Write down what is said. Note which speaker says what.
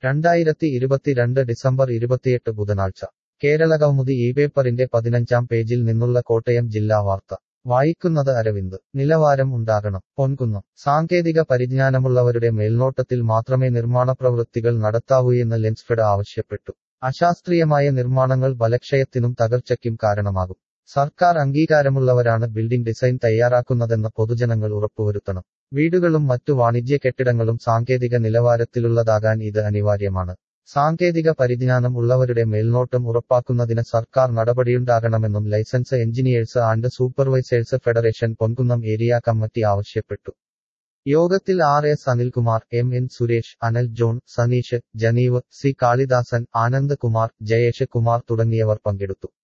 Speaker 1: രണ്ടായിരത്തി ഇരുപത്തിരണ്ട് ഡിസംബർ ഇരുപത്തിയെട്ട് ബുധനാഴ്ച കേരളകൗമുദി ഈ പേപ്പറിന്റെ പതിനഞ്ചാം പേജിൽ നിന്നുള്ള കോട്ടയം ജില്ലാ വാർത്ത വായിക്കുന്നത് അരവിന്ദ് നിലവാരം ഉണ്ടാകണം പൊൻകുന്നം സാങ്കേതിക പരിജ്ഞാനമുള്ളവരുടെ മേൽനോട്ടത്തിൽ മാത്രമേ നിർമ്മാണ പ്രവൃത്തികൾ നടത്താവൂയെന്ന് ലെൻസ്ഫെഡ് ആവശ്യപ്പെട്ടു അശാസ്ത്രീയമായ നിർമ്മാണങ്ങൾ ബലക്ഷയത്തിനും തകർച്ചയ്ക്കും കാരണമാകും സർക്കാർ അംഗീകാരമുള്ളവരാണ് ബിൽഡിംഗ് ഡിസൈൻ തയ്യാറാക്കുന്നതെന്ന് പൊതുജനങ്ങൾ ഉറപ്പുവരുത്തണം വീടുകളും മറ്റു വാണിജ്യ കെട്ടിടങ്ങളും സാങ്കേതിക നിലവാരത്തിലുള്ളതാകാൻ ഇത് അനിവാര്യമാണ് സാങ്കേതിക പരിജ്ഞാനം ഉള്ളവരുടെ മേൽനോട്ടം ഉറപ്പാക്കുന്നതിന് സർക്കാർ നടപടിയുണ്ടാകണമെന്നും licence engineers and supervisors federation Ponkunnam area committee ആവശ്യപ്പെട്ടു യോഗത്തിൽ R S Anilkumar M N Suresh Anal John Saneesh Janeev C Kalidasan Anand Kumar Jayesh Kumar തുടങ്ങിയവർ പങ്കെടുത്തു